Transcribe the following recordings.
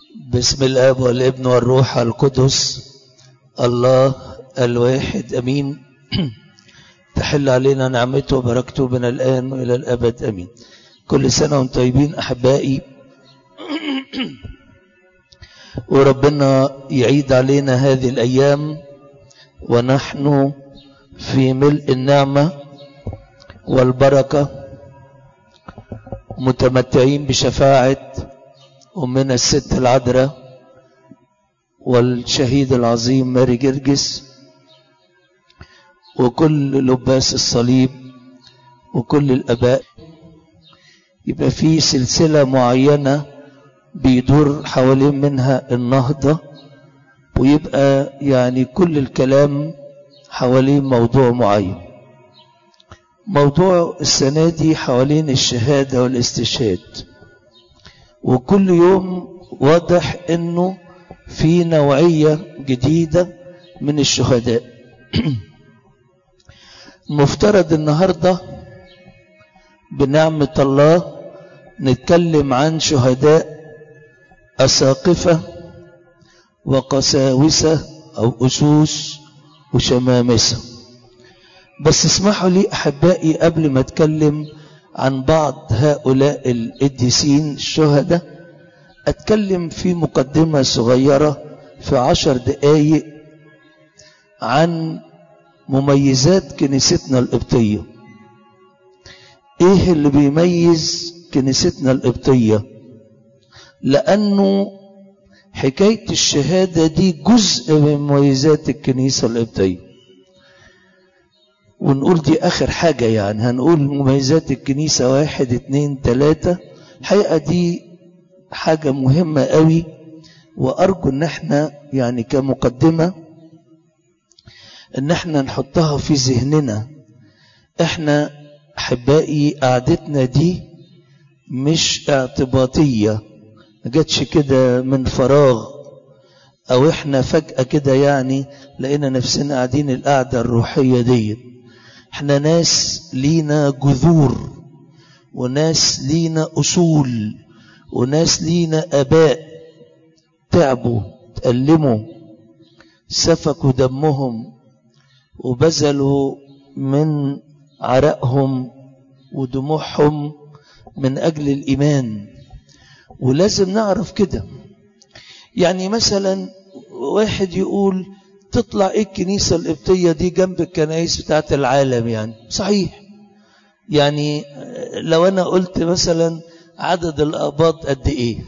بسم الاب والابن والروح القدس الله الواحد امين تحل علينا نعمته وبركته من الان والى الابد امين كل سنه وانتم طيبين احبائي وربنا يعيد علينا هذه الايام ونحن في ملء النعمه والبركه متمتعين بشفاعه أمنا الست العذراء والشهيد العظيم ماري جرجس وكل لباس الصليب وكل الآباء يبقى في سلسلة معينة بيدور حوالين منها النهضة ويبقى يعني كل الكلام حوالين موضوع معين موضوع السنة دي حوالين الشهادة والاستشهاد وكل يوم واضح انه في نوعية جديدة من الشهداء مفترض النهاردة بنعمة الله نتكلم عن شهداء أساقفة وقساوسة أو أسوس وشمامسة بس اسمحوا لي أحبائي قبل ما أتكلم عن بعض هؤلاء القديسين الشهداء أتكلم في مقدمة صغيرة في عشر دقايق عن مميزات كنيستنا القبطية ايه اللي بيميز كنيستنا القبطية لأنه حكاية الشهادة دي جزء من مميزات الكنيسة القبطية ونقول دي آخر حاجة يعني هنقول مميزات الكنيسة واحد اتنين تلاتة الحقيقة دي حاجة مهمة قوي وأرجو إن احنا يعني كمقدمة إن احنا نحطها في ذهننا احنا أحبائي قعدتنا دي مش اعتباطية ما جاتش كده من فراغ أو احنا فجأة كده يعني لقينا نفسنا قاعدين القعدة الروحية ديت احنا ناس لينا جذور وناس لينا اصول وناس لينا اباء تعبوا تألموا سفكوا دمهم وبذلوا من عرقهم ودموعهم من اجل الايمان ولازم نعرف كده يعني مثلا واحد يقول تطلع ايه الكنيسة القبطية دي جنب الكنائس بتاعت العالم يعني صحيح يعني لو انا قلت مثلا عدد الاباط قد ايه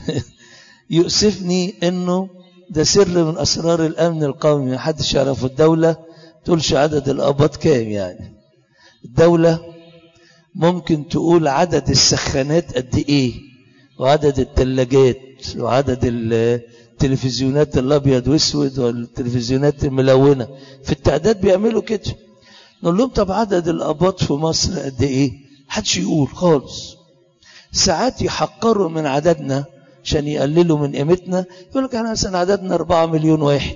يؤسفني انه ده سر من اسرار الامن القومي محدش يعرفه الدولة تقولش عدد الاباط كام يعني الدولة ممكن تقول عدد السخانات قد ايه وعدد الثلاجات وعدد التلفزيونات الابيض واسود والتلفزيونات الملونه في التعداد بيعملوا كده نقول لهم طب عدد الاباط في مصر قد ايه حدش يقول خالص ساعات يحقروا من عددنا عشان يقللوا من قيمتنا يقول لك احنا مثلا عددنا 4 مليون واحد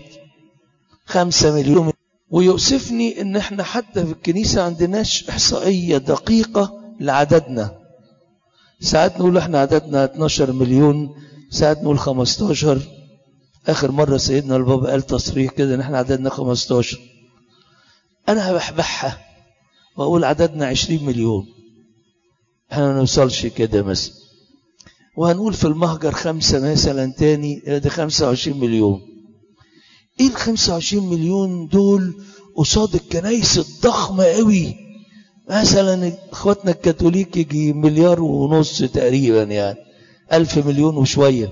5 مليون ويؤسفني ان احنا حتى في الكنيسه عندناش احصائيه دقيقه لعددنا ساعات نقول احنا عددنا 12 مليون ساعات نقول 15 اخر مره سيدنا البابا قال تصريح كده ان احنا عددنا 15 انا هبحبحها واقول عددنا 20 مليون احنا ما نوصلش كده مثلا وهنقول في المهجر خمسة مثلا تاني ده 25 مليون ايه ال 25 مليون دول قصاد الكنايس الضخمة قوي مثلا اخواتنا الكاثوليك يجي مليار ونص تقريبا يعني ألف مليون وشوية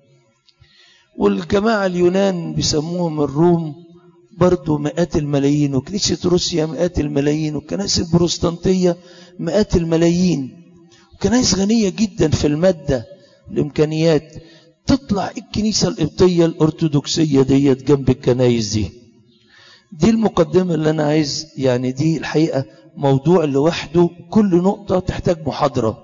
والجماعة اليونان بيسموهم الروم برضو مئات الملايين وكنيسة روسيا مئات الملايين والكنائس البروستانتية مئات الملايين وكنائس غنية جدا في المادة الإمكانيات تطلع الكنيسة القبطية الأرثوذكسية ديت جنب الكنائس دي دي المقدمة اللي أنا عايز يعني دي الحقيقة موضوع لوحده كل نقطة تحتاج محاضرة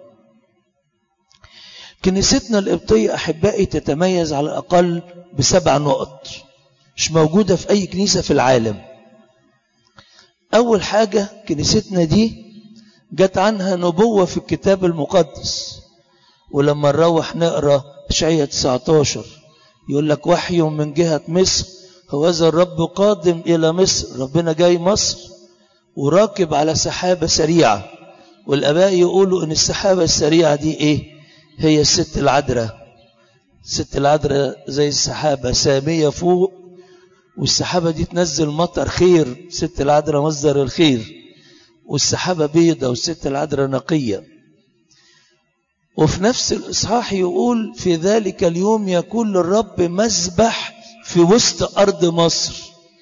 كنيستنا القبطية أحبائي تتميز على الأقل بسبع نقط مش موجودة في أي كنيسة في العالم أول حاجة كنيستنا دي جت عنها نبوة في الكتاب المقدس ولما نروح نقرأ اشعياء 19 يقول لك وحي من جهة مصر هوذا الرب قادم إلى مصر ربنا جاي مصر وراكب على سحابة سريعة والآباء يقولوا إن السحابة السريعة دي إيه هي الست العذراء الست العذراء زي السحابة سامية فوق والسحابة دي تنزل مطر خير ست العذراء مصدر الخير والسحابة بيضة والست العذراء نقية وفي نفس الإصحاح يقول في ذلك اليوم يكون للرب مذبح في وسط أرض مصر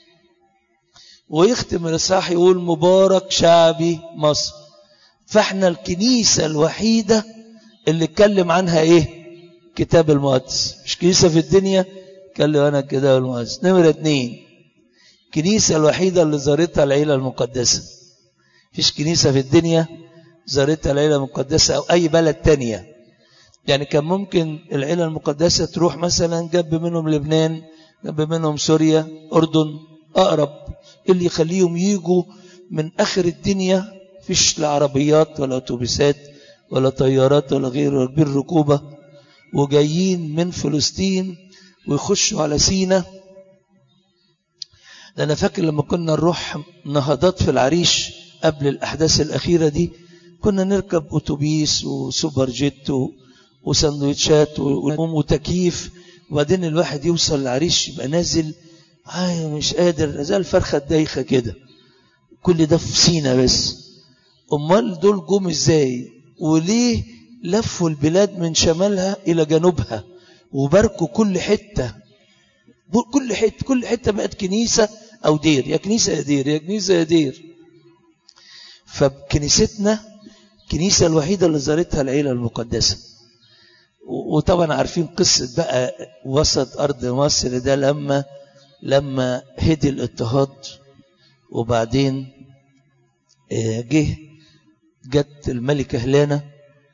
ويختم الإصحاح يقول مبارك شعبي مصر فاحنا الكنيسة الوحيدة اللي اتكلم عنها ايه كتاب المقدس مش كنيسة في الدنيا اتكلم عنها الكتاب المقدس نمرة اتنين الكنيسة الوحيدة اللي زارتها العيلة المقدسة فيش كنيسة في الدنيا زارتها العيلة المقدسة أو أي بلد تانية يعني كان ممكن العيلة المقدسة تروح مثلا جنب منهم لبنان جنب منهم سوريا أردن أقرب اللي يخليهم يجوا من آخر الدنيا فيش لا عربيات ولا أتوبيسات ولا طيارات ولا غيره بالركوبة وجايين من فلسطين ويخشوا على سينا ده أنا فاكر لما كنا نروح نهضات في العريش قبل الأحداث الأخيرة دي كنا نركب أتوبيس وسوبر جيت وسندوتشات وتكييف وبعدين الواحد يوصل العريش يبقى نازل آه مش قادر زي الفرخة الدايخة كده كل ده في سينا بس أمال دول جم إزاي وليه لفوا البلاد من شمالها إلى جنوبها وباركوا كل حتة كل حتة كل حتة بقت كنيسة أو دير يا كنيسة يا دير يا كنيسة يا دير فكنيستنا الكنيسة الوحيدة اللي زارتها العيلة المقدسة وطبعا عارفين قصة بقى وسط أرض مصر ده لما لما هدي الاضطهاد وبعدين جه جت الملكة هلانة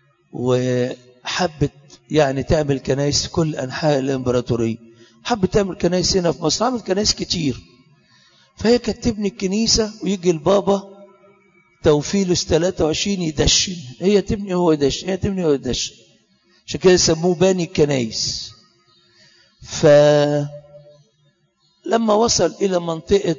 وحبت يعني تعمل كنايس في كل أنحاء الإمبراطورية حبت تعمل كنايس هنا في مصر عملت كنايس كتير فهي كانت تبني الكنيسة ويجي البابا توفيلس 23 يدشن هي تبني هو يدشن هي تبني هو يدشن عشان كده يسموه باني الكنايس فلما وصل إلى منطقة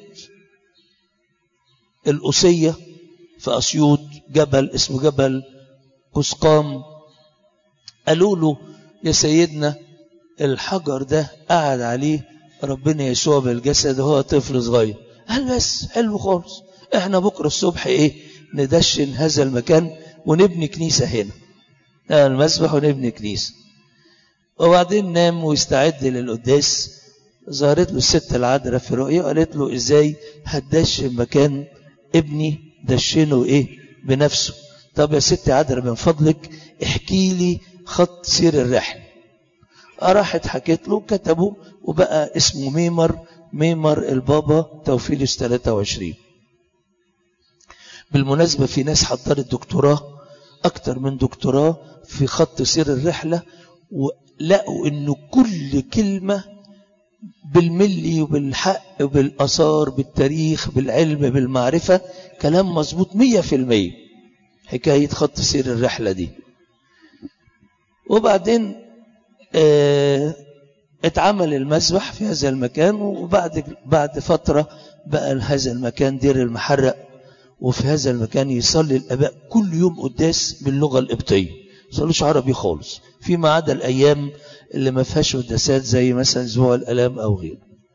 القصية في أسيوط جبل اسمه جبل قسقام قالوا له يا سيدنا الحجر ده قعد عليه ربنا يسوع بالجسد وهو طفل صغير قال بس حلو خالص احنا بكرة الصبح ايه ندشن هذا المكان ونبني كنيسة هنا المسبح ونبني كنيسة وبعدين نام ويستعد للقداس ظهرت له الست العذراء في رؤية وقالت له ازاي هتدشن مكان ابني دشنه ايه بنفسه طب يا ست عذراء من فضلك احكي لي خط سير الرحل راحت حكيت له كتبه وبقى اسمه ميمر ميمر البابا توفيلس 23 بالمناسبة في ناس حضرت دكتوراه أكتر من دكتوراه في خط سير الرحلة ولقوا إنه كل كلمة بالملي وبالحق وبالأثار بالتاريخ بالعلم بالمعرفة كلام مظبوط مية في المية حكاية خط سير الرحلة دي وبعدين اه اتعمل المسبح في هذا المكان وبعد بعد فترة بقى هذا المكان دير المحرق وفي هذا المكان يصلي الآباء كل يوم قداس باللغة القبطية يصلوش عربي خالص فيما عدا الأيام اللي ما فيهاش قداسات زي مثلا أسبوع الآلام أو غيره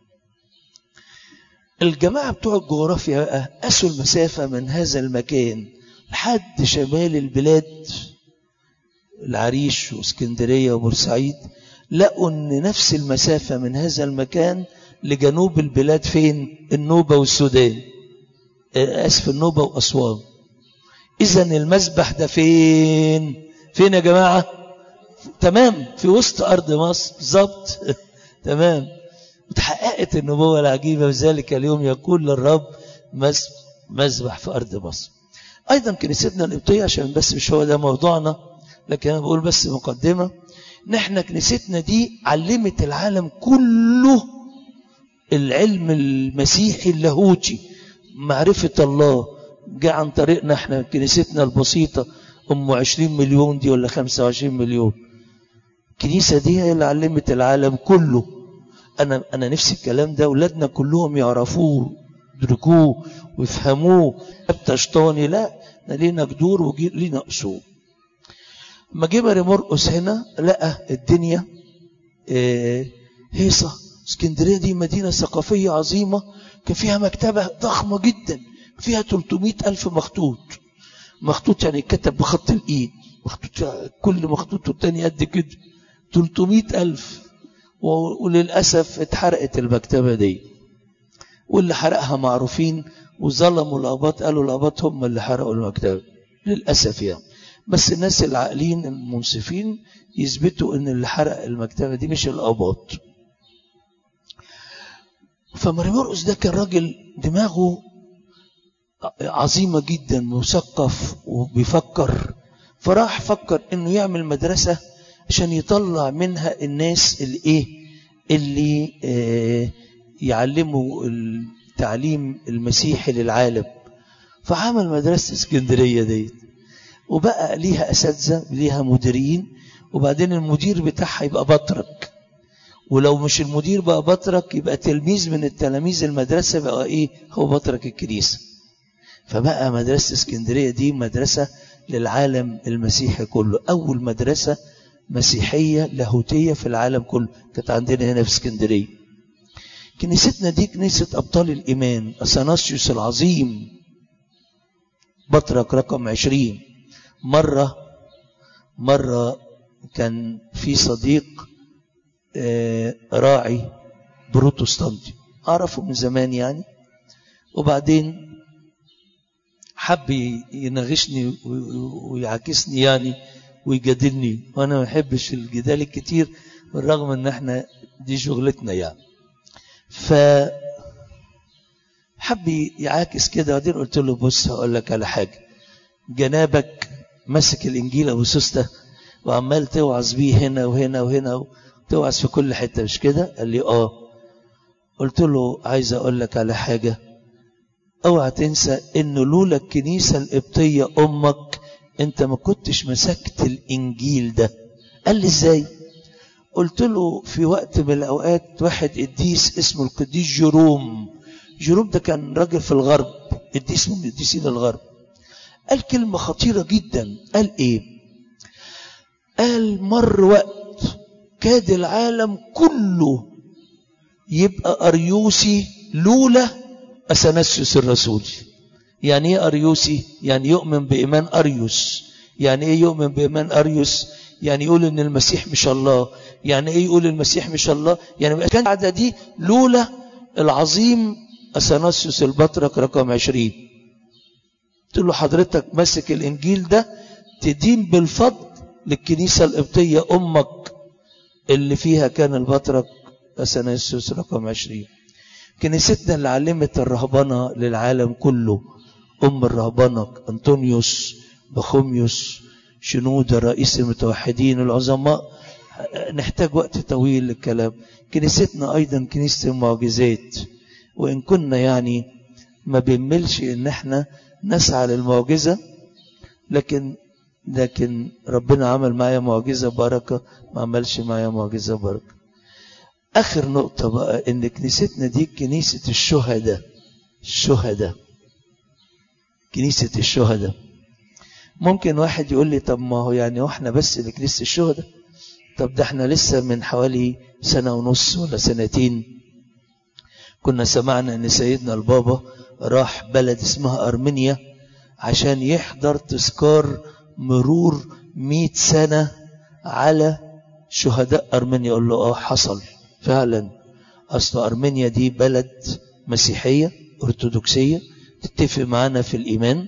الجماعة بتوع الجغرافيا بقى قاسوا المسافة من هذا المكان لحد شمال البلاد العريش واسكندرية وبورسعيد لقوا ان نفس المسافة من هذا المكان لجنوب البلاد فين النوبة والسودان اسف النوبة واسوان اذا المسبح ده فين فين يا جماعة تمام في وسط ارض مصر بالظبط تمام وتحققت النبوة العجيبة بذلك اليوم يقول للرب مذبح في أرض مصر أيضا كنيستنا القبطية عشان بس مش هو ده موضوعنا لكن أنا بقول بس مقدمة نحن كنيستنا دي علمت العالم كله العلم المسيحي اللاهوتي معرفة الله جاء عن طريقنا احنا كنيستنا البسيطة أم 20 مليون دي ولا 25 مليون الكنيسة دي هي اللي علمت العالم كله انا انا نفسي الكلام ده اولادنا كلهم يعرفوه يدركوه ويفهموه تشطاني لا احنا لينا جذور ولينا اصول لما جه ماري مرقس هنا لقى الدنيا آه، هيصة اسكندرية دي مدينة ثقافية عظيمة كان فيها مكتبة ضخمة جدا فيها 300 ألف مخطوط مخطوط يعني كتب بخط الإيد مخطوط كل مخطوط والتاني قد كده 300 ألف و- وللأسف اتحرقت المكتبة دي واللي حرقها معروفين وظلموا الأباط قالوا الأباط هم اللي حرقوا المكتبة للأسف يعني بس الناس العاقلين المنصفين يثبتوا ان اللي حرق المكتبة دي مش الأباط فماري مرقس ده كان راجل دماغه عظيمة جدا مثقف وبيفكر فراح فكر انه يعمل مدرسة عشان يطلع منها الناس اللي ايه اللي آه يعلموا التعليم المسيحي للعالم فعمل مدرسة اسكندرية ديت وبقى ليها أساتذة ليها مديرين وبعدين المدير بتاعها يبقى بطرك ولو مش المدير بقى بطرك يبقى تلميذ من التلاميذ المدرسة بقى ايه هو بطرك الكنيسة فبقى مدرسة اسكندرية دي مدرسة للعالم المسيحي كله أول مدرسة مسيحية لاهوتية في العالم كله كانت عندنا هنا في اسكندرية كنيستنا دي كنيسة أبطال الإيمان أثناسيوس العظيم بطرك رقم عشرين مرة مرة كان في صديق آه، راعي بروتستانتي أعرفه من زمان يعني وبعدين حب يناغشني ويعاكسني يعني ويجادلني وانا ما بحبش الجدال الكتير بالرغم ان احنا دي شغلتنا يعني ف حب يعاكس كده وبعدين قلت له بص هقول لك على حاجه جنابك ماسك الانجيل ابو سوسته وعمال توعظ بيه هنا وهنا وهنا توعظ في كل حته مش كده قال لي اه قلت له عايز اقول لك على حاجه اوعى تنسى انه لولا الكنيسه القبطيه امك انت ما كنتش مسكت الانجيل ده قال لي ازاي قلت له في وقت من الاوقات واحد قديس اسمه القديس جيروم جيروم ده كان راجل في الغرب قديس من قديسين الغرب قال كلمه خطيره جدا قال ايه قال مر وقت كاد العالم كله يبقى اريوسي لولا اثناسيوس الرسول يعني ايه اريوسي يعني يؤمن بايمان اريوس يعني ايه يؤمن بايمان اريوس يعني يقول ان المسيح مش الله يعني ايه يقول المسيح مش الله يعني كان العاده دي لولا العظيم اثناسيوس البطرك رقم 20 قلت له حضرتك ماسك الانجيل ده تدين بالفضل للكنيسه القبطيه امك اللي فيها كان البطرك اثناسيوس رقم 20 كنيستنا اللي علمت الرهبنه للعالم كله ام الرهبنه انطونيوس بخوميوس شنودة رئيس المتوحدين العظماء نحتاج وقت طويل للكلام كنيستنا أيضا كنيسة المعجزات وإن كنا يعني ما بنملش إن احنا نسعى للمعجزة لكن لكن ربنا عمل معايا معجزة بركة ما عملش معايا معجزة بركة آخر نقطة بقى إن كنيستنا دي كنيسة الشهداء الشهداء كنيسة الشهداء ممكن واحد يقول لي طب ما هو يعني واحنا بس اللي كنيسة الشهداء طب ده احنا لسه من حوالي سنة ونص ولا سنتين كنا سمعنا ان سيدنا البابا راح بلد اسمها ارمينيا عشان يحضر تذكار مرور مئة سنة على شهداء ارمينيا يقول له اه حصل فعلا اصل ارمينيا دي بلد مسيحية ارثوذكسية تتفق معانا في الايمان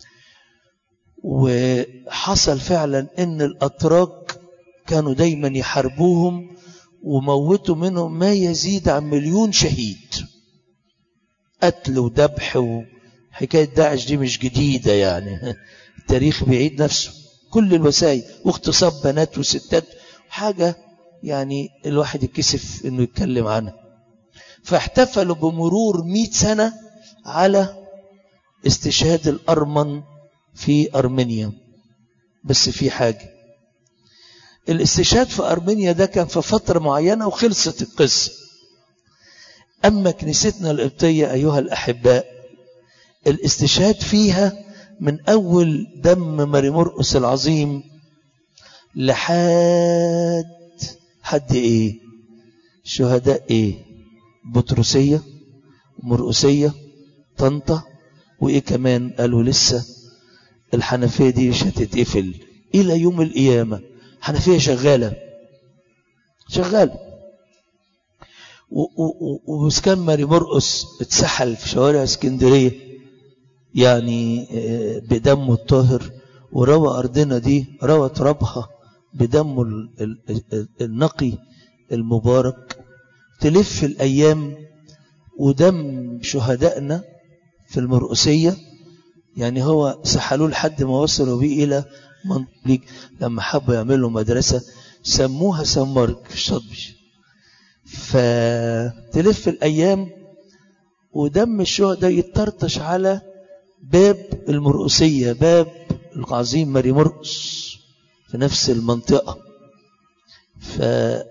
وحصل فعلا ان الاتراك كانوا دايما يحاربوهم وموتوا منهم ما يزيد عن مليون شهيد قتل وذبح وحكاية داعش دي مش جديدة يعني التاريخ بيعيد نفسه كل الوسائل واغتصاب بنات وستات حاجة يعني الواحد يتكسف انه يتكلم عنها فاحتفلوا بمرور مئة سنة على استشهاد الأرمن في أرمينيا بس في حاجة الاستشهاد في أرمينيا ده كان في فترة معينة وخلصت القصة أما كنيستنا القبطية أيها الأحباء الاستشهاد فيها من أول دم ماري مرقس العظيم لحد حد إيه شهداء إيه بطرسية مرقسية طنطا وإيه كمان قالوا لسه الحنفية دي مش هتتقفل إلى يوم القيامة حنفية شغالة شغالة وسكان ماري مرقس اتسحل في شوارع اسكندرية يعني بدمه الطاهر وروى أرضنا دي روى ترابها بدمه النقي المبارك تلف الأيام ودم شهدائنا في المرقسية يعني هو سحلوه لحد ما وصلوا بيه إلى منطقة لما حبوا يعملوا مدرسة سموها سان مارك في الشطبي فتلف الأيام ودم الشهداء يتطرطش على باب المرقسية باب العظيم ماري مرقس في نفس المنطقة ف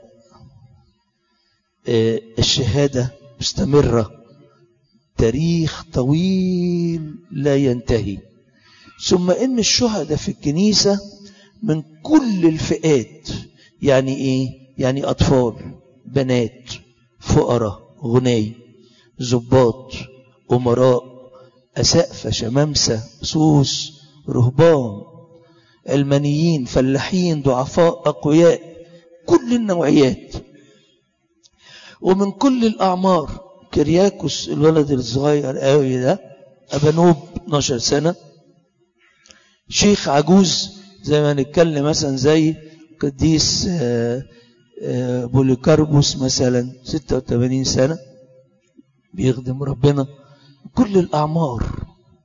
الشهادة مستمرة تاريخ طويل لا ينتهي ثم ان الشهداء في الكنيسة من كل الفئات يعني ايه يعني اطفال بنات فقراء غني زباط امراء اسقفة شمامسة سوس رهبان علمانيين فلاحين ضعفاء اقوياء كل النوعيات ومن كل الاعمار كرياكوس الولد الصغير قوي ده ابانوب 12 سنه شيخ عجوز زي ما نتكلم مثلا زي قديس بوليكاربوس مثلا 86 سنة بيخدم ربنا كل الأعمار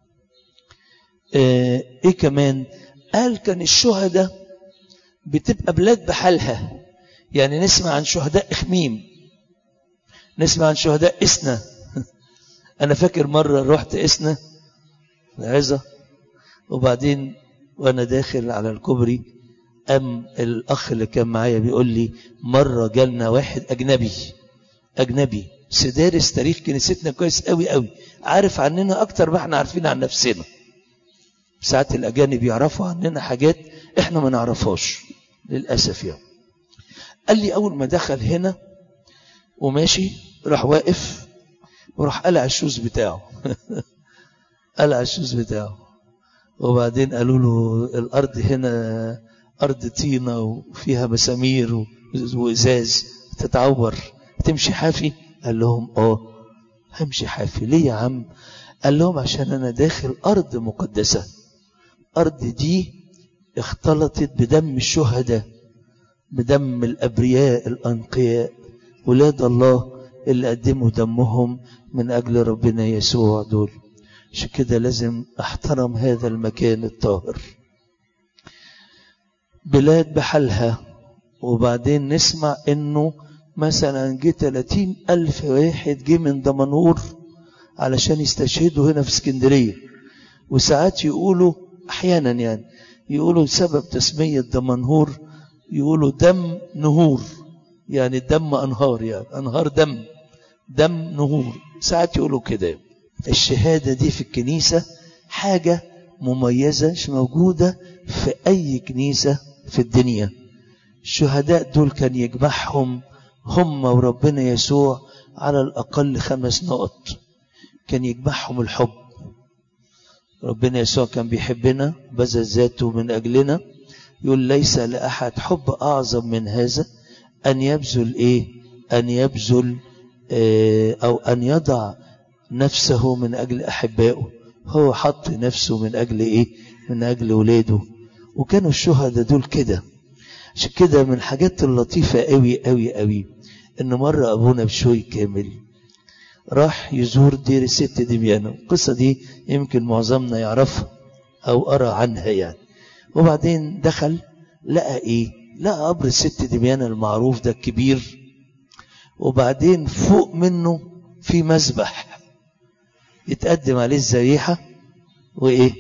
ايه كمان قال كان الشهداء بتبقى بلاد بحالها يعني نسمع عن شهداء إخميم نسمع عن شهداء إسنا أنا فاكر مرة رحت إسنا عزة وبعدين وانا داخل على الكوبري ام الاخ اللي كان معايا بيقول لي مره جالنا واحد اجنبي اجنبي سدارس تاريخ كنيستنا كويس قوي قوي عارف عننا اكتر ما احنا عارفين عن نفسنا ساعات الاجانب يعرفوا عننا حاجات احنا ما نعرفهاش للاسف يعني قال لي اول ما دخل هنا وماشي راح واقف وراح قلع الشوز بتاعه قلع الشوز بتاعه وبعدين قالوا له الأرض هنا أرض طينة وفيها مسامير وإزاز تتعور تمشي حافي قال لهم آه همشي حافي ليه يا عم قال لهم عشان أنا داخل أرض مقدسة أرض دي اختلطت بدم الشهداء بدم الأبرياء الأنقياء ولاد الله اللي قدموا دمهم من أجل ربنا يسوع دول عشان كده لازم احترم هذا المكان الطاهر بلاد بحالها وبعدين نسمع انه مثلا جه 30 ألف واحد جه من دمنهور علشان يستشهدوا هنا في اسكندرية وساعات يقولوا أحيانا يعني يقولوا سبب تسمية دمنهور يقولوا دم نهور يعني الدم أنهار يعني أنهار دم دم نهور ساعات يقولوا كده الشهادة دي في الكنيسة حاجة مميزة مش موجودة في أي كنيسة في الدنيا الشهداء دول كان يجمعهم هم وربنا يسوع على الأقل خمس نقط كان يجمعهم الحب ربنا يسوع كان بيحبنا بذل ذاته من أجلنا يقول ليس لأحد حب أعظم من هذا أن يبذل إيه أن يبذل إيه أو أن يضع نفسه من أجل أحبائه هو حط نفسه من أجل إيه من أجل ولاده وكانوا الشهداء دول كده عشان كده من الحاجات اللطيفة قوي قوي قوي إن مرة أبونا بشوي كامل راح يزور دير الست دميانة القصة دي يمكن معظمنا يعرفها أو أرى عنها يعني وبعدين دخل لقى إيه لقى قبر الست دميانة المعروف ده الكبير وبعدين فوق منه في مذبح يتقدم عليه الذبيحة وإيه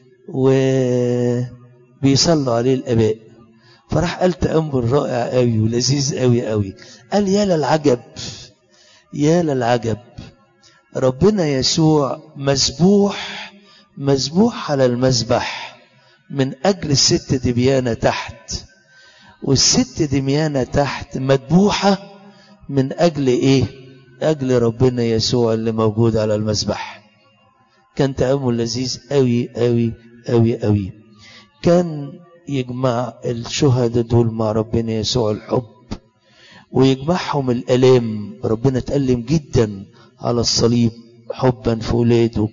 وبيصلوا عليه الآباء فراح قال تأمل رائع قوي ولذيذ قوي قوي قال يا للعجب يا للعجب ربنا يسوع مذبوح مذبوح على المذبح من أجل الست دميانة تحت والست دميانة تحت مذبوحة من أجل إيه؟ أجل ربنا يسوع اللي موجود على المذبح كان تأمل لذيذ أوي أوي أوي أوي كان يجمع الشهداء دول مع ربنا يسوع الحب ويجمعهم الألام ربنا تألم جدا على الصليب حبا في ولاده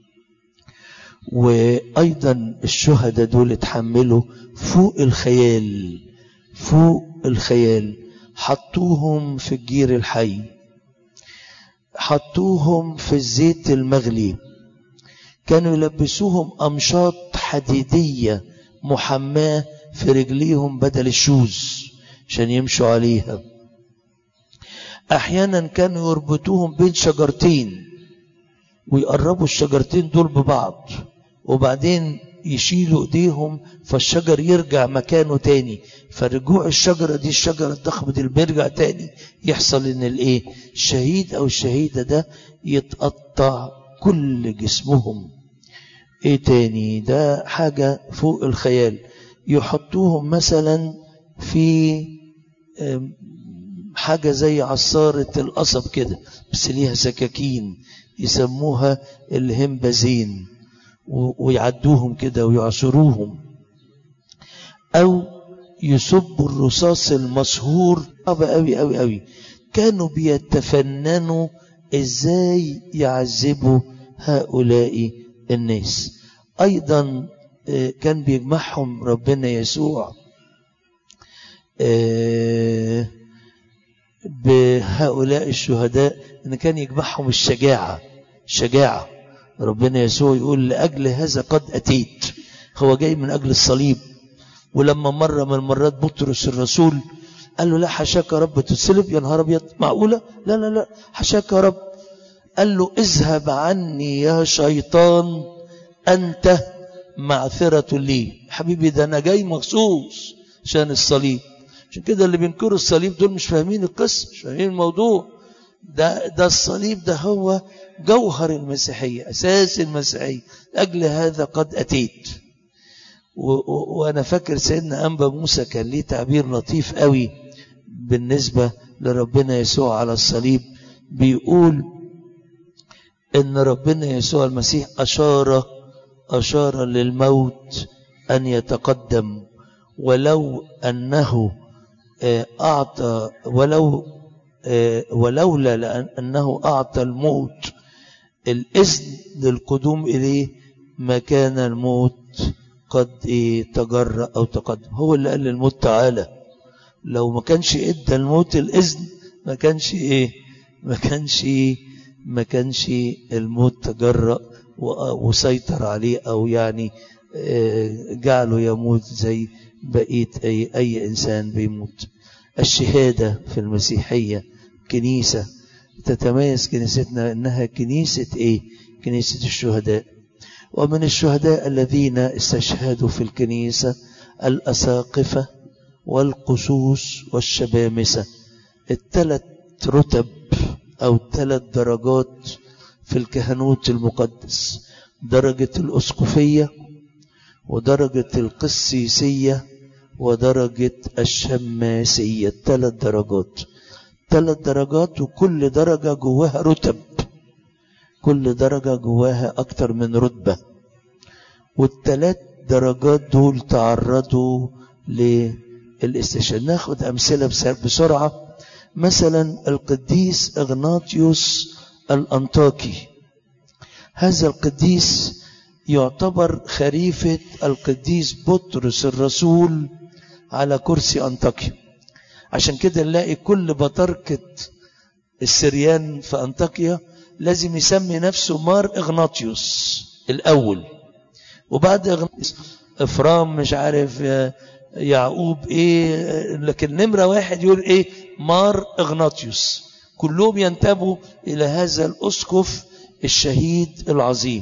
وأيضا الشهداء دول اتحملوا فوق الخيال فوق الخيال حطوهم في الجير الحي حطوهم في الزيت المغلي كانوا يلبسوهم أمشاط حديدية محماة في رجليهم بدل الشوز عشان يمشوا عليها أحيانا كانوا يربطوهم بين شجرتين ويقربوا الشجرتين دول ببعض وبعدين يشيلوا ايديهم فالشجر يرجع مكانه تاني فرجوع الشجرة دي الشجرة الضخمة دي بيرجع تاني يحصل ان الايه الشهيد او الشهيدة ده يتقطع كل جسمهم ايه تاني ده حاجة فوق الخيال يحطوهم مثلا في حاجة زي عصارة القصب كده بس ليها سكاكين يسموها الهمبازين ويعدوهم كده ويعصروهم أو يصبوا الرصاص المسهور صعب أوي أوي أوي كانوا بيتفننوا إزاي يعذبوا هؤلاء الناس أيضا كان بيجمعهم ربنا يسوع بهؤلاء الشهداء ان كان يجمعهم الشجاعه شجاعه ربنا يسوع يقول لاجل هذا قد اتيت هو جاي من اجل الصليب ولما مره من المرات بطرس الرسول قال له لا حشاك يا رب تتسلب يا نهار ابيض معقوله لا لا لا حشاك يا رب قال له اذهب عني يا شيطان انت معثره لي حبيبي ده انا جاي مخصوص عشان الصليب عشان كده اللي بينكروا الصليب دول مش فاهمين القصة مش فاهمين الموضوع ده ده الصليب ده هو جوهر المسيحية أساس المسيحية أجل هذا قد أتيت وأنا فاكر سيدنا أنبا موسى كان ليه تعبير لطيف قوي بالنسبة لربنا يسوع على الصليب بيقول إن ربنا يسوع المسيح أشار أشار للموت أن يتقدم ولو أنه أعطى ولو ولولا لأنه أعطى الموت الإذن للقدوم إليه ما كان الموت قد تجرأ أو تقدم هو اللي قال للموت تعالى لو ما كانش ادى الموت الإذن ما كانش إيه ما كانش ما كانش الموت تجرأ وسيطر عليه أو يعني جعله يموت زي بقية أي, أي إنسان بيموت الشهادة في المسيحية كنيسة تتميز كنيستنا أنها كنيسة إيه؟ كنيسة الشهداء ومن الشهداء الذين استشهدوا في الكنيسة الأساقفة والقسوس والشبامسة الثلاث رتب أو ثلاث درجات في الكهنوت المقدس درجة الأسقفية ودرجة القسيسية ودرجة الشماسية ثلاث درجات ثلاث درجات وكل درجة جواها رتب كل درجة جواها أكتر من رتبة والثلاث درجات دول تعرضوا للاستشهاد ناخد أمثلة بسرعة مثلا القديس إغناطيوس الأنطاكي هذا القديس يعتبر خريفة القديس بطرس الرسول على كرسي أنطاكيا عشان كده نلاقي كل بطركة السريان في أنطاكيا لازم يسمي نفسه مار إغناطيوس الأول وبعد إغناطيوس إفرام مش عارف يعقوب إيه لكن نمرة واحد يقول إيه مار إغناطيوس كلهم ينتبهوا إلى هذا الأسقف الشهيد العظيم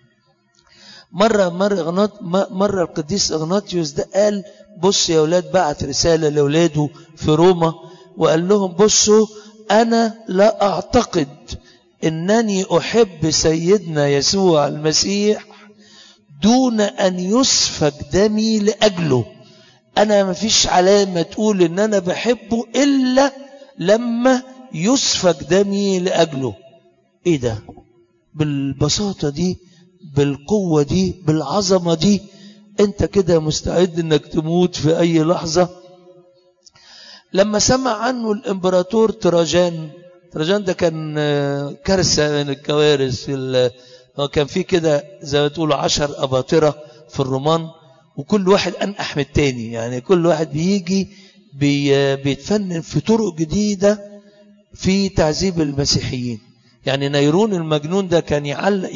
مرة مرة, إغناط مرة القديس إغناطيوس ده قال بص يا أولاد بعت رسالة لأولاده في روما وقال لهم بصوا أنا لا أعتقد أنني أحب سيدنا يسوع المسيح دون أن يسفك دمي لأجله أنا ما فيش علامة تقول إن أنا بحبه إلا لما يسفك دمي لأجله إيه ده بالبساطة دي بالقوة دي بالعظمة دي أنت كده مستعد إنك تموت في أي لحظة لما سمع عنه الإمبراطور تراجان تراجان ده كان كارثة من الكوارث هو كان في كده زي ما تقولوا عشر أباطرة في الرومان وكل واحد أنقح من التاني يعني كل واحد بيجي بي بيتفنن في طرق جديدة في تعذيب المسيحيين يعني نيرون المجنون ده كان يعلق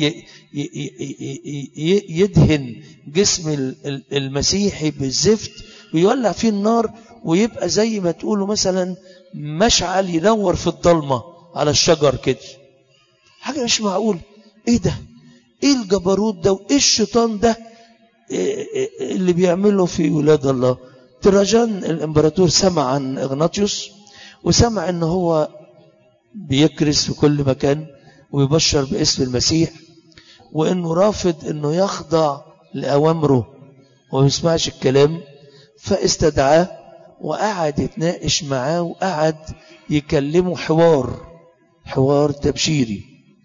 يدهن جسم المسيحي بالزفت ويولع فيه النار ويبقى زي ما تقولوا مثلا مشعل ينور في الضلمة على الشجر كده حاجة مش معقول ايه ده ايه الجبروت ده وايه الشيطان ده اللي بيعمله في ولاد الله تراجان الامبراطور سمع عن اغناطيوس وسمع ان هو بيكرس في كل مكان ويبشر باسم المسيح وانه رافض انه يخضع لاوامره وما يسمعش الكلام فاستدعاه وقعد يتناقش معاه وقعد يكلمه حوار حوار تبشيري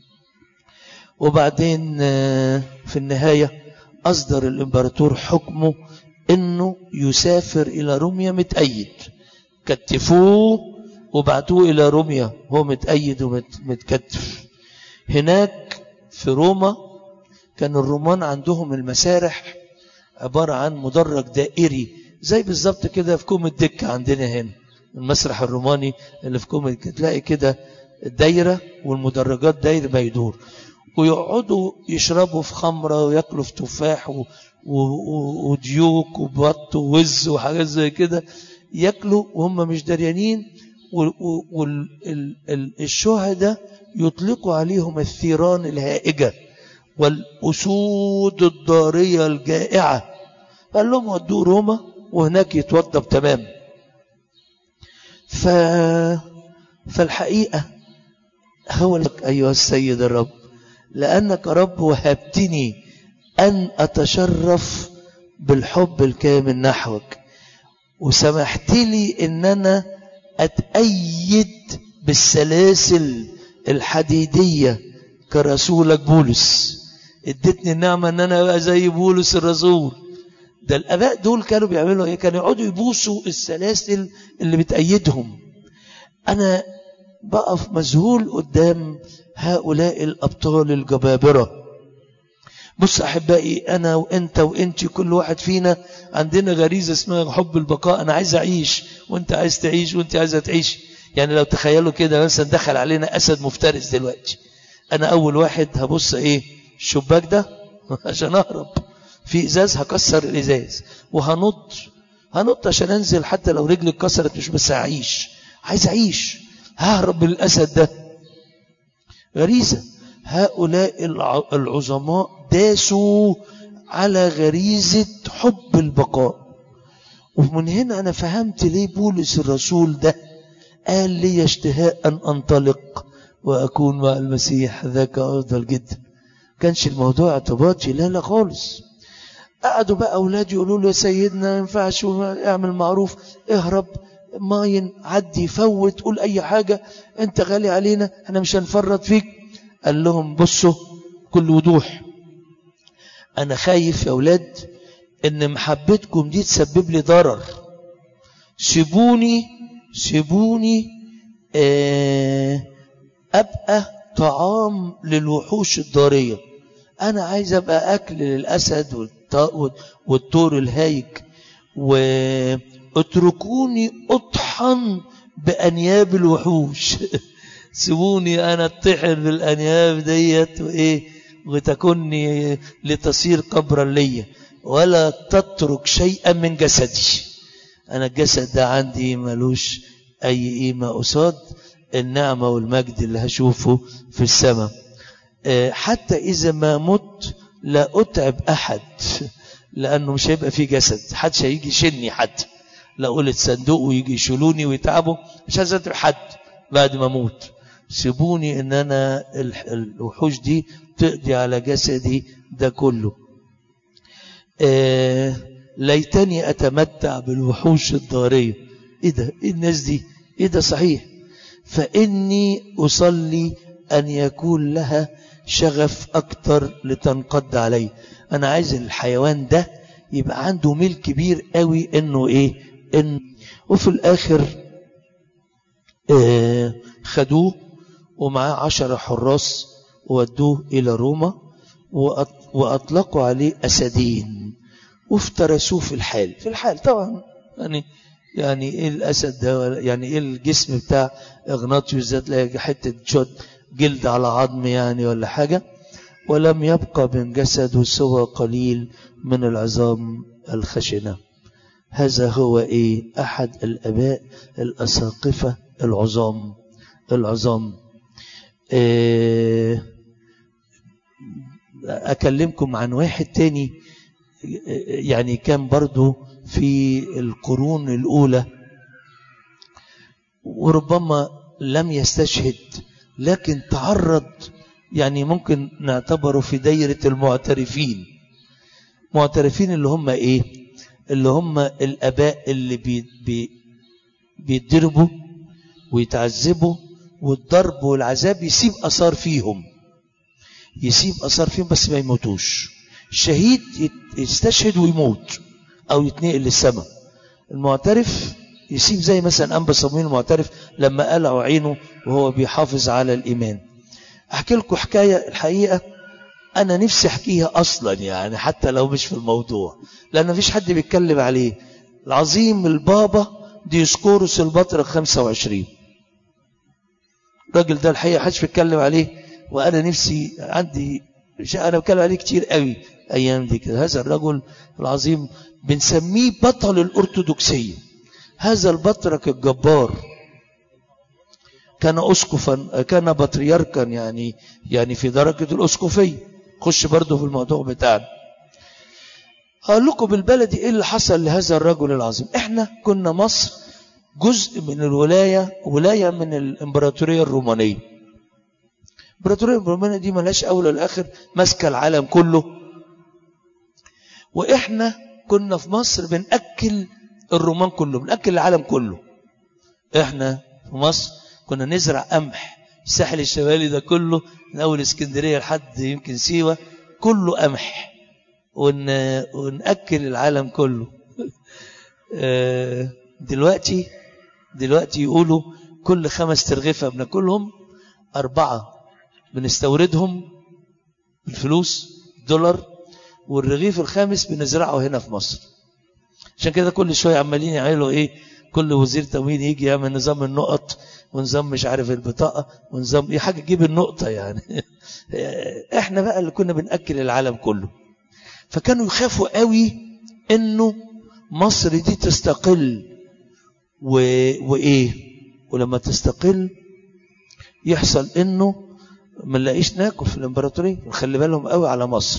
وبعدين في النهاية أصدر الإمبراطور حكمه إنه يسافر إلى روميا متأيد كتفوه وبعتوه إلى روميا هو متأيد ومتكتف هناك في روما كان الرومان عندهم المسارح عبارة عن مدرج دائري زي بالظبط كده في كوم الدكة عندنا هنا المسرح الروماني اللي في كوم الدكة تلاقي كده الدايرة والمدرجات داير ما يدور ويقعدوا يشربوا في خمرة وياكلوا في تفاح و... و... وديوك وبط ووز وحاجات زي كده ياكلوا وهم مش دريانين والشهداء يطلقوا عليهم الثيران الهائجة والأسود الضارية الجائعة قال لهم ودوا روما وهناك يتوضب تمام ف... فالحقيقة هو لك أيها السيد الرب لأنك رب وهبتني أن أتشرف بالحب الكامل نحوك وسمحت لي أن أنا أتأيد بالسلاسل الحديدية كرسولك بولس ادتني النعمة أن أنا أبقى زي بولس الرسول ده الآباء دول كانوا بيعملوا إيه كانوا يقعدوا يبوسوا السلاسل اللي بتأيدهم أنا بقف مذهول قدام هؤلاء الأبطال الجبابرة بص أحبائي أنا وإنت وإنت كل واحد فينا عندنا غريزة اسمها حب البقاء أنا عايز أعيش وإنت عايز تعيش وإنت عايزة تعيش يعني لو تخيلوا كده مثلا دخل علينا أسد مفترس دلوقتي أنا أول واحد هبص إيه الشباك ده عشان أهرب في إزاز هكسر الإزاز وهنط هنط عشان أنزل حتى لو رجلي اتكسرت مش بس هعيش عايز أعيش ههرب من الأسد ده غريزة هؤلاء العظماء داسوا على غريزة حب البقاء ومن هنا أنا فهمت ليه بولس الرسول ده قال لي اشتهاء أن أنطلق وأكون مع المسيح ذاك أفضل جدا كانش الموضوع اعتباطي لا لا خالص قعدوا بقى أولادي يقولوا له يا سيدنا ما ينفعش اعمل معروف اهرب ماين عدي فوت قول أي حاجة أنت غالي علينا احنا مش هنفرط فيك قال لهم بصوا كل وضوح أنا خايف يا أولاد إن محبتكم دي تسبب لي ضرر سيبوني سيبوني أبقى طعام للوحوش الضارية أنا عايز أبقى أكل للأسد والطور الهايج واتركوني أطحن بأنياب الوحوش سيبوني أنا أطحن بالأنياب ديت وإيه وتكني لتصير قبرا لي ولا تترك شيئا من جسدي أنا الجسد ده عندي ملوش أي قيمة قصاد النعمة والمجد اللي هشوفه في السماء حتى إذا ما مت لا أتعب أحد لأنه مش هيبقى فيه جسد حدش هيجي يشيلني حد لا قلت صندوق ويجي يشيلوني ويتعبوا مش عايز أتعب حد بعد ما اموت سيبوني ان انا الوحوش دي تقضي على جسدي ده كله آه ليتني اتمتع بالوحوش الضاريه ايه ده ايه الناس دي ايه ده صحيح فاني اصلي ان يكون لها شغف اكتر لتنقض علي انا عايز الحيوان ده يبقى عنده ميل كبير قوي انه ايه ان وفي الاخر آه خدوه ومعاه عشرة حراس وودوه إلى روما وأطلقوا عليه أسدين وافترسوه في الحال في الحال طبعا يعني يعني ايه الاسد ده يعني ايه الجسم بتاع اغناطيوس ده تلاقي حته شد جلد على عظم يعني ولا حاجه ولم يبقى من جسده سوى قليل من العظام الخشنه هذا هو ايه احد الاباء الاساقفه العظام العظام إيه اكلمكم عن واحد تاني يعني كان برضو في القرون الأولى وربما لم يستشهد لكن تعرض يعني ممكن نعتبره في دايرة المعترفين معترفين اللي هم ايه اللي هم الاباء اللي بي بي بيتضربوا ويتعذبوا والضرب والعذاب يسيب اثار فيهم يسيب اثار فيهم بس ما يموتوش الشهيد يستشهد ويموت او يتنقل للسماء المعترف يسيب زي مثلا انبا صمويل المعترف لما قلعوا عينه وهو بيحافظ على الايمان احكي لكم حكايه الحقيقه انا نفسي احكيها اصلا يعني حتى لو مش في الموضوع لان مفيش حد بيتكلم عليه العظيم البابا ديسكورس البطرق 25 الراجل ده الحقيقه محدش بيتكلم عليه وانا نفسي عندي انا بتكلم عليه كتير قوي ايام دي كده هذا الرجل العظيم بنسميه بطل الارثوذكسيه هذا البطرك الجبار كان اسقفا كان بطريركا يعني يعني في درجه الاسقفيه خش برضه في الموضوع بتاعنا هقول لكم بالبلدي ايه اللي حصل لهذا الرجل العظيم احنا كنا مصر جزء من الولايه ولايه من الامبراطوريه الرومانيه الامبراطوريه الرومانيه دي ملهاش اول ولا اخر ماسكه العالم كله واحنا كنا في مصر بناكل الرومان كله بناكل العالم كله احنا في مصر كنا نزرع قمح الساحل الشمالي ده كله من اول اسكندريه لحد يمكن سيوه كله قمح ون... وناكل العالم كله دلوقتي دلوقتي يقولوا كل خمس ترغيفه بناكلهم اربعه بنستوردهم بالفلوس دولار والرغيف الخامس بنزرعه هنا في مصر عشان كده كل شويه عمالين يعملوا ايه كل وزير تموين يجي يعمل نظام النقط ونظام مش عارف البطاقه ونظام ايه حاجه تجيب النقطه يعني احنا بقى اللي كنا بناكل العالم كله فكانوا يخافوا قوي انه مصر دي تستقل و... وايه ولما تستقل يحصل انه ما نلاقيش ناكل في الامبراطوريه نخلي بالهم قوي على مصر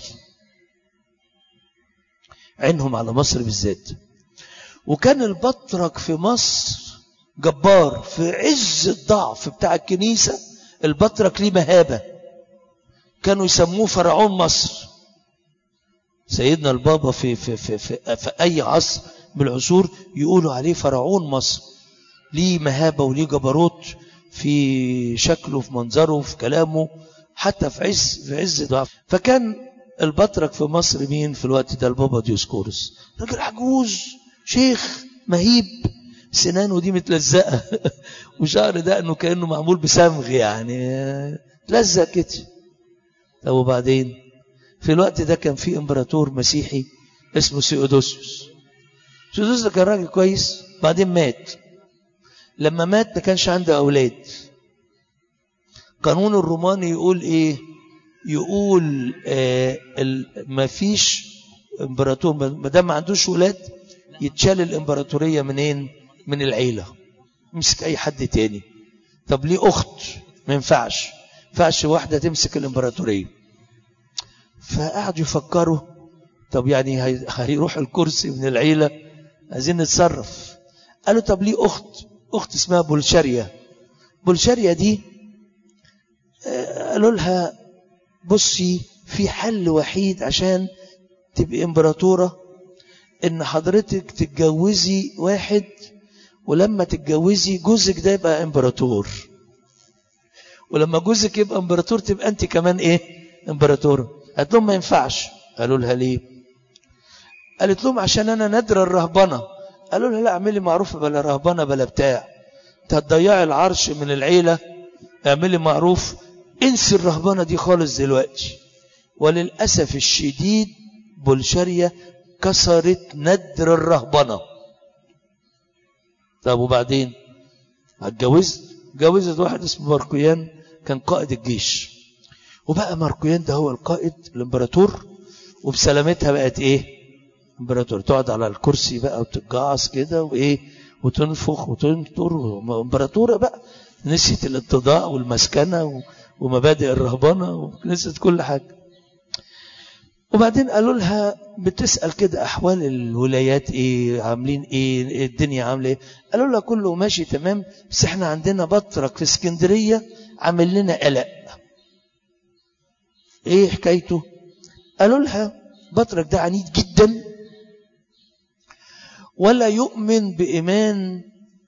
عينهم على مصر بالذات وكان البطرك في مصر جبار في عز الضعف بتاع الكنيسة البطرك ليه مهابة كانوا يسموه فرعون مصر سيدنا البابا في, في, في, في, في أي عصر من العصور يقولوا عليه فرعون مصر ليه مهابة وليه جبروت في شكله في منظره في كلامه حتى في عز في عز ضعف فكان البطرك في مصر مين في الوقت ده البابا ديوسكورس راجل عجوز شيخ مهيب سنانه دي متلزقه وشعر دقنه كانه معمول بصمغ يعني لزق كده طب وبعدين في الوقت ده كان في امبراطور مسيحي اسمه سيودوسيوس سيودوسيوس ده كان راجل كويس بعدين مات لما مات ما كانش عنده اولاد قانون الروماني يقول ايه يقول آه ما فيش امبراطور ما دام ما عندوش ولاد يتشال الامبراطوريه منين من العيله يمسك اي حد تاني طب ليه اخت ما ينفعش ينفعش واحده تمسك الامبراطوريه فقعدوا يفكروا طب يعني هيروح الكرسي من العيله عايزين نتصرف قالوا طب ليه اخت اخت اسمها بولشاريا بولشاريا دي آه، قالوا لها بصي في حل وحيد عشان تبقي امبراطورة ان حضرتك تتجوزي واحد ولما تتجوزي جوزك ده يبقى امبراطور ولما جوزك يبقى امبراطور تبقى انت كمان ايه امبراطورة قالت لهم ما ينفعش قالوا لها ليه قالت لهم عشان انا نادرة الرهبنة قالوا لها لا اعملي معروف بلا رهبنة بلا بتاع انت هتضيعي العرش من العيلة اعملي معروف انسي الرهبنة دي خالص دلوقتي وللأسف الشديد بولشاريا كسرت ندر الرهبنة طب وبعدين اتجوزت اتجوزت واحد اسمه ماركويان كان قائد الجيش وبقى ماركويان ده هو القائد الامبراطور وبسلامتها بقت ايه امبراطور تقعد على الكرسي بقى وتتجعص كده وايه وتنفخ وتنطر امبراطوره بقى نسيت الاتضاع والمسكنه ومبادئ الرهبنه ونسيت كل حاجه وبعدين قالوا لها بتسأل كده أحوال الولايات إيه عاملين إيه الدنيا عاملة إيه قالوا لها كله ماشي تمام بس إحنا عندنا بطرك في اسكندرية عامل لنا قلق إيه حكايته قالوا لها بطرك ده عنيد جدا ولا يؤمن بإيمان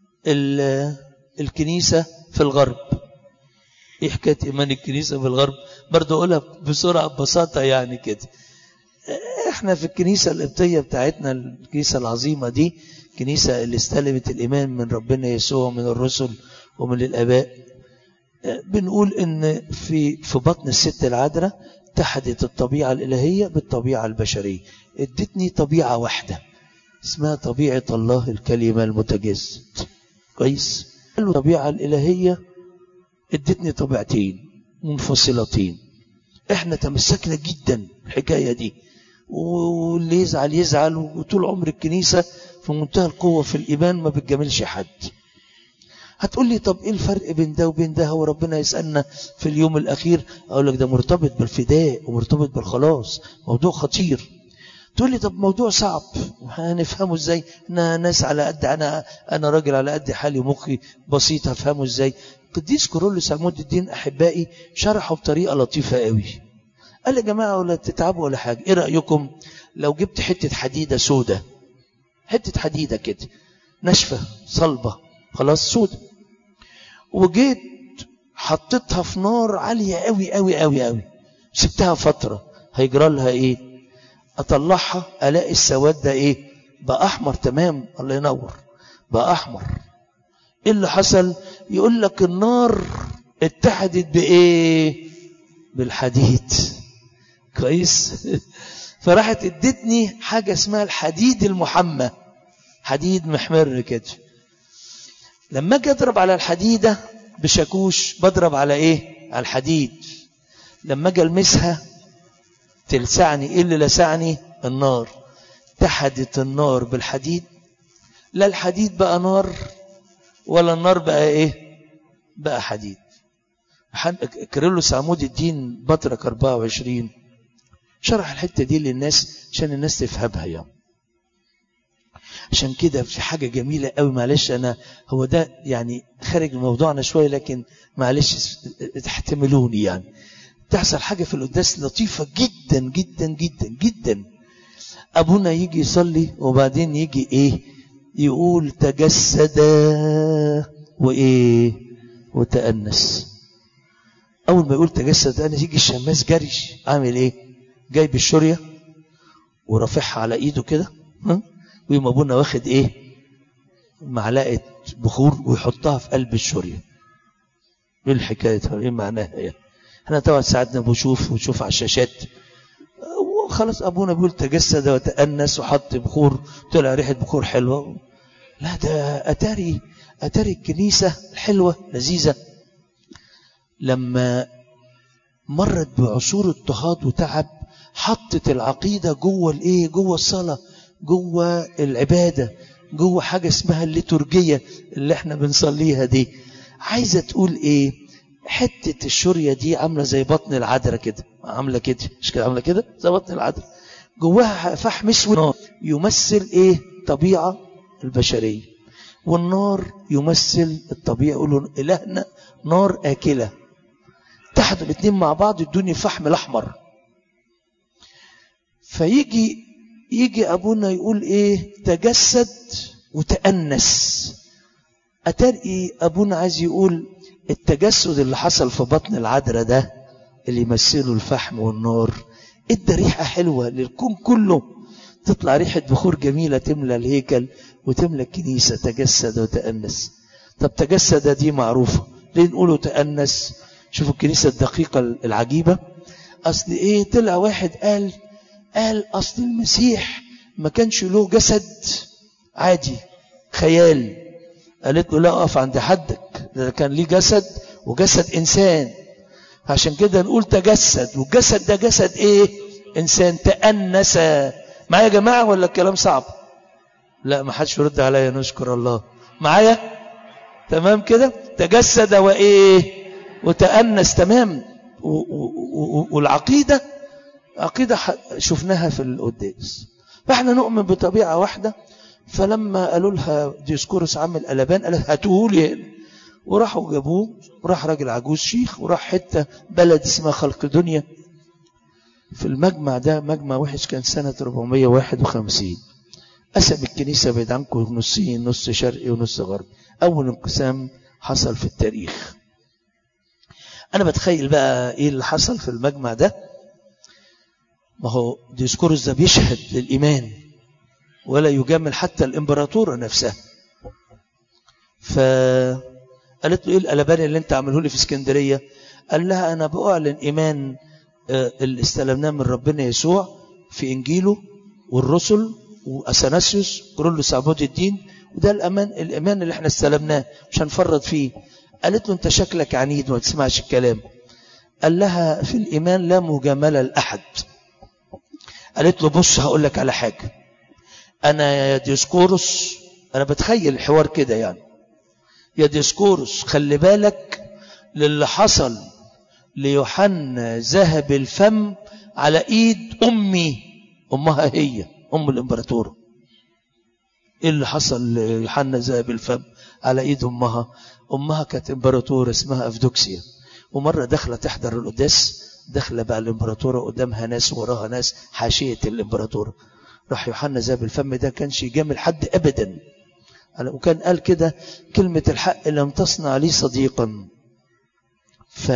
الكنيسة في الغرب إيه حكاية إيمان الكنيسة في الغرب برضه أقولها بسرعة ببساطة يعني كده احنا في الكنيسة القبطية بتاعتنا الكنيسة العظيمة دي كنيسة اللي استلمت الإيمان من ربنا يسوع ومن الرسل ومن الآباء بنقول إن في في بطن الست العذراء اتحدت الطبيعة الإلهية بالطبيعة البشرية ادتني طبيعة واحدة اسمها طبيعة الله الكلمة المتجسد كويس الطبيعة الإلهية ادتني طبيعتين منفصلتين احنا تمسكنا جدا الحكاية دي واللي يزعل يزعل وطول عمر الكنيسة في منتهى القوة في الإيمان ما بتجاملش حد هتقول لي طب ايه الفرق بين ده وبين ده هو ربنا يسألنا في اليوم الأخير أقول لك ده مرتبط بالفداء ومرتبط بالخلاص موضوع خطير تقول لي طب موضوع صعب هنفهمه ازاي انا ناس على قد انا انا راجل على قد حالي ومخي بسيط هفهمه ازاي قديس كورولوس عمود الدين احبائي شرحه بطريقه لطيفه قوي قال يا جماعه ولا تتعبوا ولا حاجه ايه رايكم لو جبت حته حديده سودة حته حديده كده ناشفه صلبه خلاص سودة وجيت حطيتها في نار عاليه قوي قوي قوي قوي سبتها فتره هيجرى لها ايه اطلعها الاقي السواد ده ايه بقى احمر تمام الله ينور بقى احمر ايه اللي حصل يقول لك النار اتحدت بايه بالحديد كويس فراحت ادتني حاجه اسمها الحديد المحمى حديد محمر كده لما اجي اضرب على الحديده بشاكوش بضرب على ايه على الحديد لما اجي المسها تلسعني ايه اللي لسعني النار اتحدت النار بالحديد لا الحديد بقى نار ولا النار بقى ايه بقى حديد كيرلس عمود الدين بطرك 24 شرح الحته دي للناس عشان الناس تفهمها يعني عشان كده في حاجة جميلة قوي معلش أنا هو ده يعني خارج موضوعنا شوية لكن معلش تحتملوني يعني تحصل حاجة في القداس لطيفة جدا جدا جدا جدا أبونا يجي يصلي وبعدين يجي إيه يقول تجسد وإيه وتأنس أول ما يقول تجسد تأنس يجي الشماس جري عامل إيه جايب الشورية ورافعها على إيده كده ويقوم أبونا واخد إيه معلقة بخور ويحطها في قلب الشورية إيه الحكاية إيه معناها يعني احنا طبعا ساعدنا بنشوف ونشوف على الشاشات وخلاص ابونا بيقول تجسد وتأنس وحط بخور طلع ريحه بخور حلوه لا ده اتاري اتاري الكنيسه الحلوه لذيذه لما مرت بعصور اضطهاد وتعب حطت العقيده جوه الايه جوه الصلاه جوه العباده جوه حاجه اسمها الليتورجيه اللي احنا بنصليها دي عايزه تقول ايه حتة الشورية دي عاملة زي بطن العذرة كده عاملة كده مش كده عاملة كده زي بطن العذرة جواها فحم اسود يمثل ايه طبيعة البشرية والنار يمثل الطبيعة يقولوا إلهنا نار آكلة اتحدوا الاثنين مع بعض يدوني الفحم الأحمر فيجي يجي أبونا يقول إيه تجسد وتأنس أترقي أبونا عايز يقول التجسد اللي حصل في بطن العذراء ده اللي يمثله الفحم والنار ادى ريحة حلوة للكون كله تطلع ريحة بخور جميلة تملى الهيكل وتملى الكنيسة تجسد وتأنس طب تجسد دي معروفة ليه نقوله تأنس شوفوا الكنيسة الدقيقة العجيبة أصل إيه طلع واحد قال قال أصل المسيح ما كانش له جسد عادي خيال قالت له لا أقف عند حدك ده كان ليه جسد وجسد إنسان عشان كده نقول تجسد والجسد ده جسد إيه إنسان تأنس معايا يا جماعة ولا الكلام صعب لا ما حدش يرد عليا نشكر الله معايا تمام كده تجسد وإيه وتأنس تمام والعقيدة عقيدة شفناها في القداس فاحنا نؤمن بطبيعة واحدة فلما قالوا لها ديسكورس عامل قلبان قالت هاتوه لي هنا وراحوا جابوه وراح راجل عجوز شيخ وراح حتة بلد اسمها خلق دنيا في المجمع ده مجمع وحش كان سنة 451 قسم الكنيسة بعيد عنكم نصين نص شرقي ونص غربي أول انقسام حصل في التاريخ أنا بتخيل بقى إيه اللي حصل في المجمع ده ما هو ديسكورس ده بيشهد للإيمان ولا يجامل حتى الإمبراطورة نفسها فقالت له إيه القلبان اللي أنت عمله لي في اسكندرية قال لها أنا بأعلن إيمان اللي استلمناه من ربنا يسوع في إنجيله والرسل وأثناسيوس كرولوس عبود الدين وده الأمان الإيمان اللي احنا استلمناه مش هنفرط فيه قالت له أنت شكلك عنيد وما تسمعش الكلام قال لها في الإيمان لا مجاملة لأحد قالت له بص هقول لك على حاجة أنا يا ديسكورس أنا بتخيل الحوار كده يعني يا ديسكورس خلي بالك للي حصل ليوحنا ذهب الفم على ايد امي امها هي ام الامبراطوره ايه اللي حصل ليوحنا ذهب الفم على ايد امها امها كانت امبراطوره اسمها افدوكسيا ومره داخله تحضر القداس داخله بقى الامبراطوره قدامها ناس وراها ناس حاشيه الامبراطوره راح يوحنا ذهب الفم ده كانش يجامل حد ابدا وكان قال كده كلمه الحق لم تصنع لي صديقا ف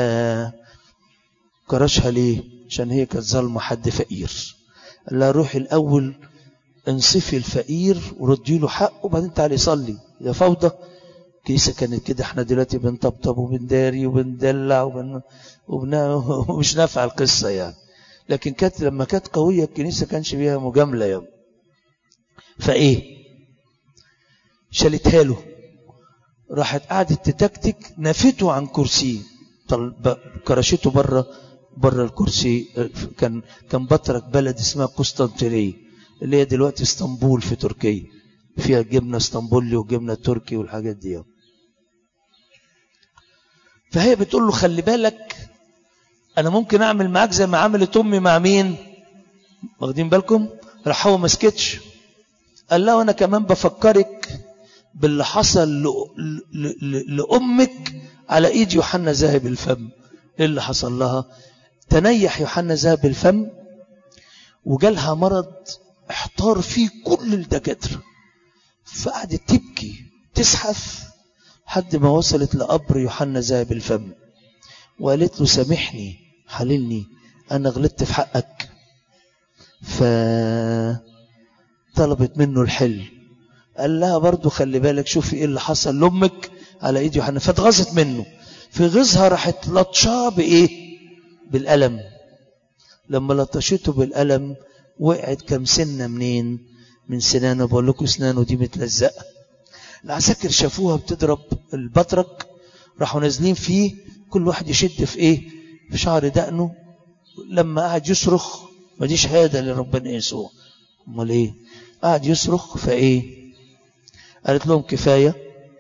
كرشها ليه عشان هي كانت ظالمه حد فقير قال لها روحي الاول انصفي الفقير وردي له حقه وبعدين تعالي صلي يا فوضى كيسة كانت كده احنا دلوقتي بنطبطب وبنداري وبندلع وبن... وبن... ومش نافع القصة يعني لكن كانت لما كانت قوية الكنيسة كانش فيها مجاملة يعني فايه شالتها له راحت قعدت تتكتك نفته عن كرسيه طل... كرشته بره بره الكرسي كان كان بطرك بلد اسمها قسطنطينية اللي هي دلوقتي اسطنبول في تركيا فيها جبنة اسطنبولي وجبنة تركي والحاجات دي فهي بتقول له خلي بالك انا ممكن اعمل معاك زي ما عملت امي مع مين واخدين بالكم راح هو ما سكتش قال لها وانا كمان بفكرك باللي حصل ل... ل... ل... لامك على ايد يوحنا ذاهب الفم ايه اللي حصل لها تنيح يوحنا ذهب الفم وجالها مرض احتار فيه كل الدكاترة فقعدت تبكي تزحف لحد ما وصلت لقبر يوحنا ذهب الفم وقالت له سامحني حللني انا غلطت في حقك فطلبت منه الحل قال لها برضو خلي بالك شوفي ايه اللي حصل لامك على ايد يوحنا فاتغاظت منه في غيظها راحت لطشاه بايه بالألم لما لطشته بالألم وقعت كم سنة منين من سنانه بقول لكم سنانه دي متلزقة العساكر شافوها بتضرب البطرك راحوا نازلين فيه كل واحد يشد في ايه في شعر دقنه لما قعد يصرخ ما دي شهاده لربنا يسوع امال ايه قعد يصرخ فايه قالت لهم كفايه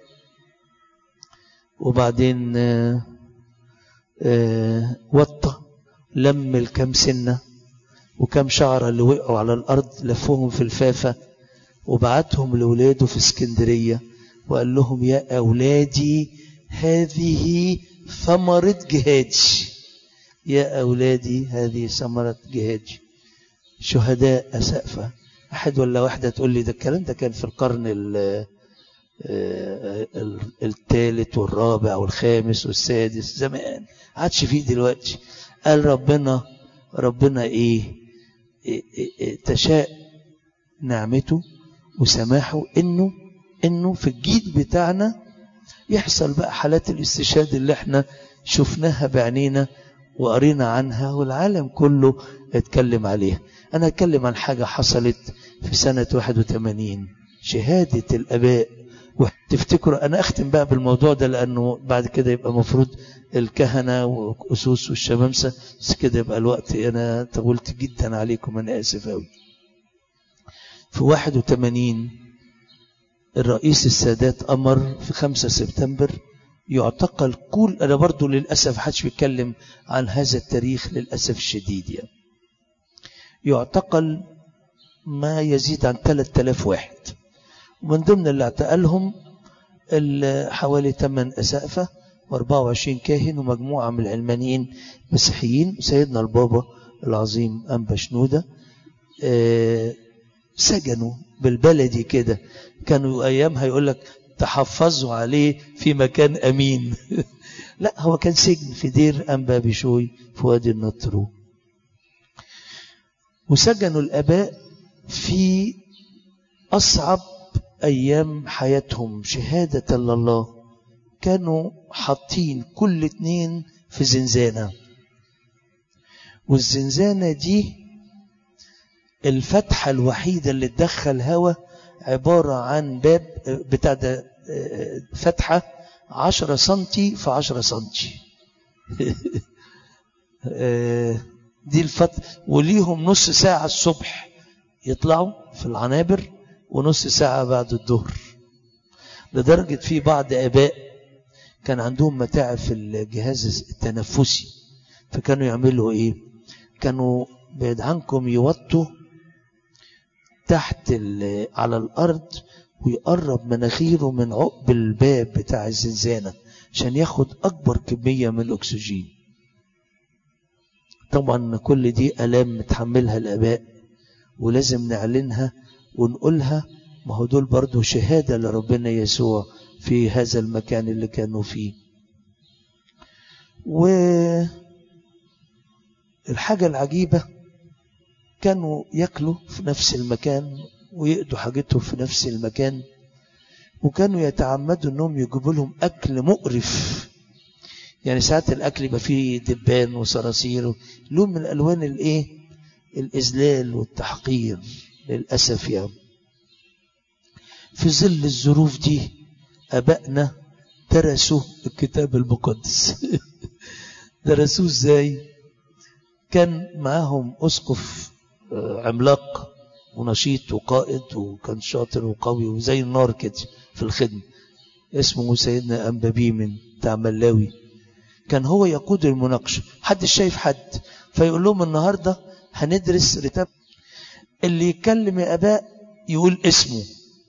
وبعدين آه آه وطى لم الكم سنة وكم شعرة اللي وقعوا على الأرض لفوهم في الفافة وبعتهم لولاده في اسكندرية وقال لهم يا أولادي هذه ثمرة جهادي يا أولادي هذه ثمرة جهادي شهداء أسقفة أحد ولا واحدة تقول لي ده الكلام ده كان في القرن الثالث والرابع والخامس والسادس زمان عادش فيه دلوقتي قال ربنا ربنا إيه, إيه, إيه تشاء نعمته وسماحه إنه إنه في الجيل بتاعنا يحصل بقى حالات الاستشهاد اللي احنا شفناها بعينينا وقرينا عنها والعالم كله اتكلم عليها أنا أتكلم عن حاجة حصلت في سنة 81 شهادة الأباء تفتكروا أنا أختم بقى بالموضوع ده لأنه بعد كده يبقى مفروض الكهنة والأسوس والشمامسة بس كده يبقى الوقت أنا طولت جدا عليكم أنا آسف أوي في 81 الرئيس السادات أمر في 5 سبتمبر يعتقل كل أنا برضو للأسف حدش بيتكلم عن هذا التاريخ للأسف الشديد يعني يعتقل ما يزيد عن 3000 واحد ومن ضمن اللي اعتقلهم حوالي 8 أسقفة و24 كاهن ومجموعة من العلمانيين مسيحيين سيدنا البابا العظيم أنبا شنودة أه سجنوا بالبلدي كده كانوا أيامها يقول لك تحفظوا عليه في مكان أمين لا هو كان سجن في دير أنبا بشوي في وادي النطرو وسجنوا الآباء في أصعب أيام حياتهم شهادة لله كانوا حاطين كل اتنين في زنزانة والزنزانة دي الفتحة الوحيدة اللي تدخل هوا عبارة عن باب بتاع ده فتحة عشرة سنتي في عشرة سنتي دي الفتحة وليهم نص ساعة الصبح يطلعوا في العنابر ونص ساعة بعد الظهر لدرجة في بعض آباء كان عندهم متاعب في الجهاز التنفسي فكانوا يعملوا إيه كانوا بعد عنكم يوطوا تحت على الأرض ويقرب مناخيره من عقب الباب بتاع الزنزانة عشان ياخد أكبر كمية من الأكسجين طبعا كل دي ألام متحملها الآباء ولازم نعلنها ونقولها ما هو دول برضو شهادة لربنا يسوع في هذا المكان اللي كانوا فيه والحاجة العجيبة كانوا ياكلوا في نفس المكان ويقضوا حاجتهم في نفس المكان وكانوا يتعمدوا انهم يجيبوا لهم اكل مقرف يعني ساعات الاكل يبقى فيه دبان وصراصير لون من الالوان الايه الاذلال والتحقير للاسف يعني في ظل الظروف دي ابائنا درسوا الكتاب المقدس درسوه ازاي كان معاهم اسقف عملاق ونشيط وقائد وكان شاطر وقوي وزي النار كده في الخدمة اسمه سيدنا أنبابي من بتاع ملاوي كان هو يقود المناقشة حد شايف حد فيقول لهم النهاردة هندرس رتاب اللي يتكلم يا أباء يقول اسمه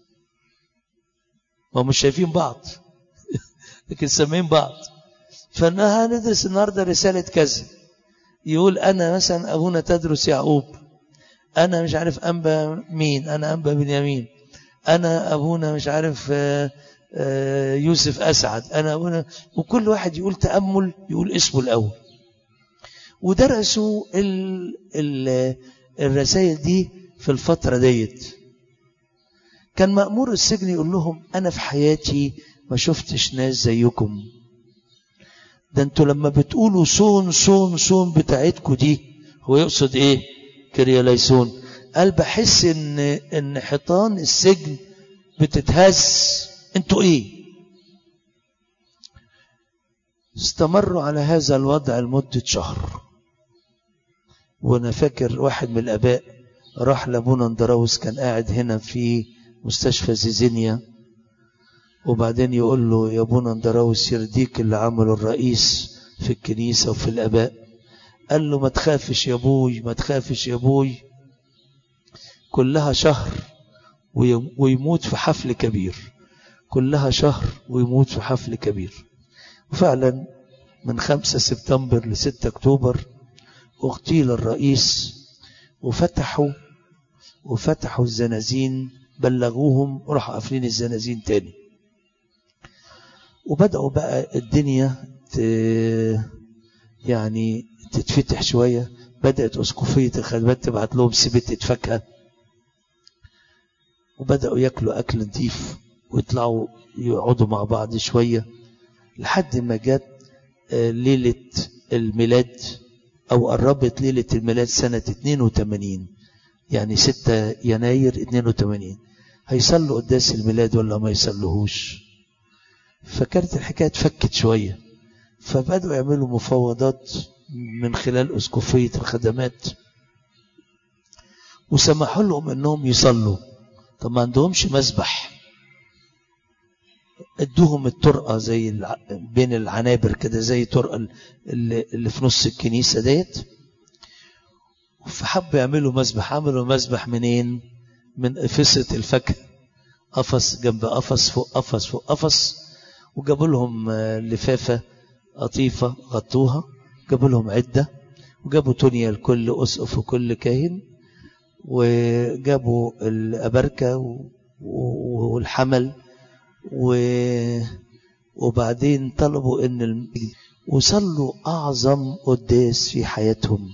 ما مش شايفين بعض لكن سامعين بعض فانا هندرس النهارده رسالة كذا يقول أنا مثلا أبونا تدرس يعقوب أنا مش عارف أنبا مين أنا أنبا بنيامين أنا أبونا مش عارف يوسف أسعد أنا أبونا وكل واحد يقول تأمل يقول اسمه الأول ودرسوا ال ال الرسائل دي في الفترة ديت كان مأمور السجن يقول لهم أنا في حياتي ما شفتش ناس زيكم ده انتوا لما بتقولوا صون صون صون بتاعتكم دي هو يقصد ايه كرياليسون قال بحس ان ان حيطان السجن بتتهز انتوا ايه استمروا على هذا الوضع لمدة شهر وانا فاكر واحد من الاباء راح لابونا اندراوس كان قاعد هنا في مستشفى زيزينيا وبعدين يقول له يا ابونا اندراوس يرضيك اللي عمله الرئيس في الكنيسة وفي الاباء قال له ما تخافش يا ابوي ما تخافش يا ابوي كلها شهر ويموت في حفل كبير كلها شهر ويموت في حفل كبير وفعلا من 5 سبتمبر ل 6 أكتوبر اغتيل الرئيس وفتحوا وفتحوا الزنازين بلغوهم وراحوا قافلين الزنازين تاني وبدأوا بقى الدنيا ت... يعني تتفتح شوية بدأت أسقفية الخدمات تبعت لهم سبتة فاكهة وبدأوا ياكلوا أكل نظيف ويطلعوا يقعدوا مع بعض شوية لحد ما جت ليلة الميلاد أو قربت ليلة الميلاد سنة 82 يعني 6 يناير 82 هيصلوا قداس الميلاد ولا ما يصلوهوش فكانت الحكاية اتفكت شوية فبدأوا يعملوا مفاوضات من خلال أسقفية الخدمات وسمحوا لهم انهم يصلوا طب ما عندهمش مسبح ادوهم الطرقة زي الع... بين العنابر كده زي طرقة اللي, اللي في نص الكنيسة ديت فحبوا يعملوا مسبح عملوا مسبح منين من قفصة الفاكهة قفص جنب قفص فوق قفص فوق قفص وجابوا لهم لفافة قطيفة غطوها جابوا لهم عدة وجابوا تونيا لكل أسقف وكل كاهن وجابوا الأبركة والحمل وبعدين طلبوا ان وصلوا اعظم قداس في حياتهم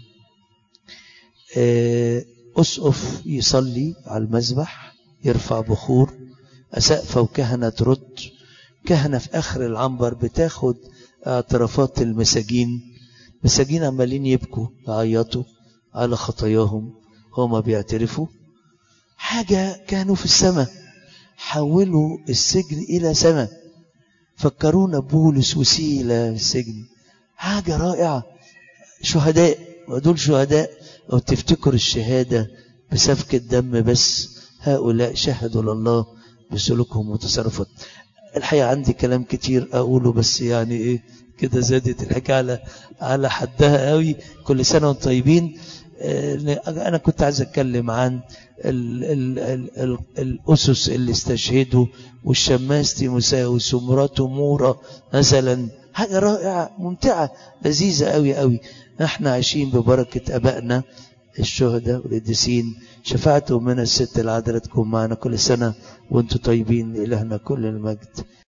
اسقف يصلي على المذبح يرفع بخور اسقفه وكهنه ترد كهنه في اخر العنبر بتاخد اعترافات المساجين مساجين عمالين يبكوا يعيطوا على خطاياهم هما بيعترفوا حاجه كانوا في السماء حولوا السجن إلى سماء فكرونا بولس وسيلة في السجن حاجة رائعة شهداء ودول شهداء لو تفتكروا الشهادة بسفك الدم بس هؤلاء شهدوا لله بسلوكهم وتصرفات الحقيقة عندي كلام كتير أقوله بس يعني إيه كده زادت الحكاية على على حدها قوي كل سنة وانتم طيبين أنا كنت عايز أتكلم عن ال ال ال ال الأسس اللي استشهدوا والشماس تيموساوس ومراته مورا مثلا حاجة رائعة ممتعة لذيذة قوي قوي احنا عايشين ببركة أبائنا الشهداء والقديسين شفاعتهم من الست العذراء تكون معنا كل سنة وانتم طيبين إلهنا كل المجد